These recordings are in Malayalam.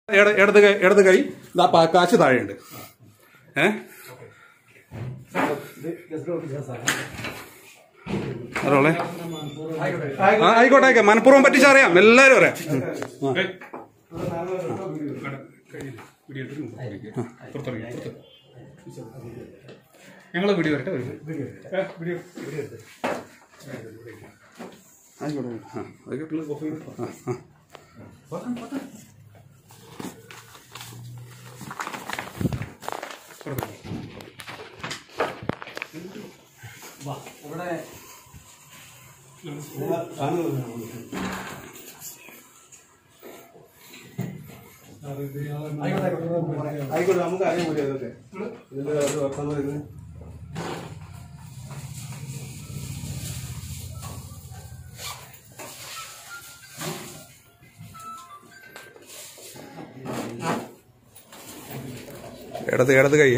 ഇട- ഇടത് കൈ ഇടത് കൈ ഇതാ പാ- കാശ് താഴെയുണ്ട് ഏ അതോളെ ആ ആയിക്കോട്ടെ ആയിക്കോട്ടെ മനഃപൂർവ്വം പറ്റിച്ചറിയാം എല്ലാരും അറിയാം ഉം. ആ. ഞങ്ങള് വീഡിയോ വരട്ടെ ഒരു ആയിക്കോട്ടെ ആ, ആയിക്കോട്ടെ ആ, ആ. ആയിക്കോട്ടെ നമുക്ക് അറിയാൻ പറ്റും ഇതൊക്കെ ഇതിന്റെ അത് വർത്തമാനം ഇത് ഇടത് ഇടത് കൈ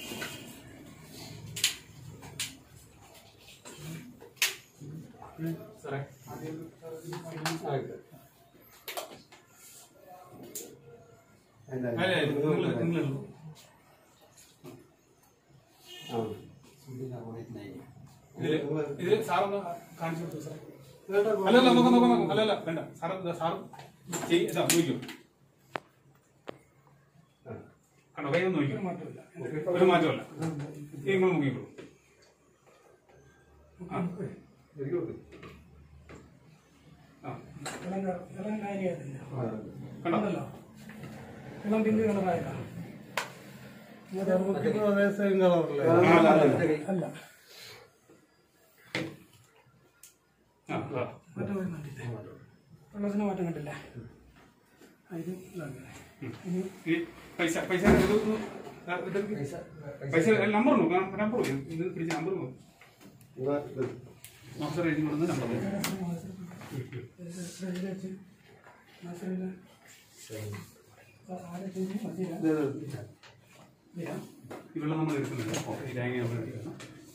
ഇതില് സാറൊന്ന് കാണിച്ചു കൊടുത്തു സാർ അല്ലല്ല നോക്കാം നോക്കാം നോക്കാം അല്ലല്ല വേണ്ട സാറ് ഇതാ സാറ് ചെയ് ഇതാ നോക്കിയോ കണ്ടോ കൈ ഒന്ന് നോക്കിയോ ഒരു മാറ്റമല്ല ഈ നിങ്ങൾ നോക്കിക്കോളൂ ആ ആ കണ്ടോ ഇളം പിങ്ക് കളറായതാ അല്ല ആ ആ. മാറ്റം വരുന്നുണ്ടില്ലേ വെള്ളത്തിന് മാറ്റം കണ്ടില്ല ആ, ഇത് ഇതാണ്. ഇനി ഈ പൈസ പൈസ ഇത് ഒന്ന് ആ, ഇതെടുക്ക്. പൈസ നമ്പർ നോക്കാം നമ്പർ നോക്കാം ഇത് പിടിച്ച നമ്പർ നോക്കാം മാസ്റ്റർ എഴുതി കൊടുക്കുന്ന നമ്പർ ഇതിൽ വെച്ച് നാസറിലെ ആരെ ചെയ്ത് മതിയില്ല ഇല്ല. ഇവിടെ നമ്മൾ എടുക്കുന്നുണ്ട് ഈ തേങ്ങ നമ്മൾ എടുക്കണം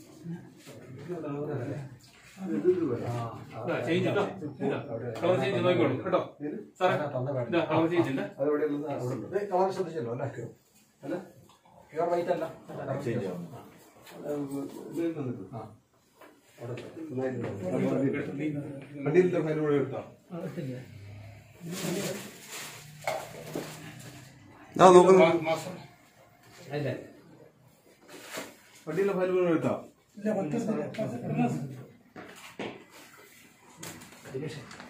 ഇതാ, change കേട്ടോ. ഇതാ, colour change നോക്കിക്കോളൂ, കേട്ടോ. സാറേ, ഇതാ, colour change ഉണ്ട്. കളർ ശ്രദ്ധിച്ചല്ലോ അല്ലേ അല്ല പ്യുവർ വൈറ്റ് അല്ല വണ്ടിയിലത്തെ ഫയൽ കൂടെ എടുത്തോ ഇതാ നോക്കുന്നു മാ- മാസ്റ്റർ. വണ്ടിയിലെ ഫയൽ കൂടെ എടുത്തോ ഇല്ല പത്ത് പത്ത്- പത്ത്-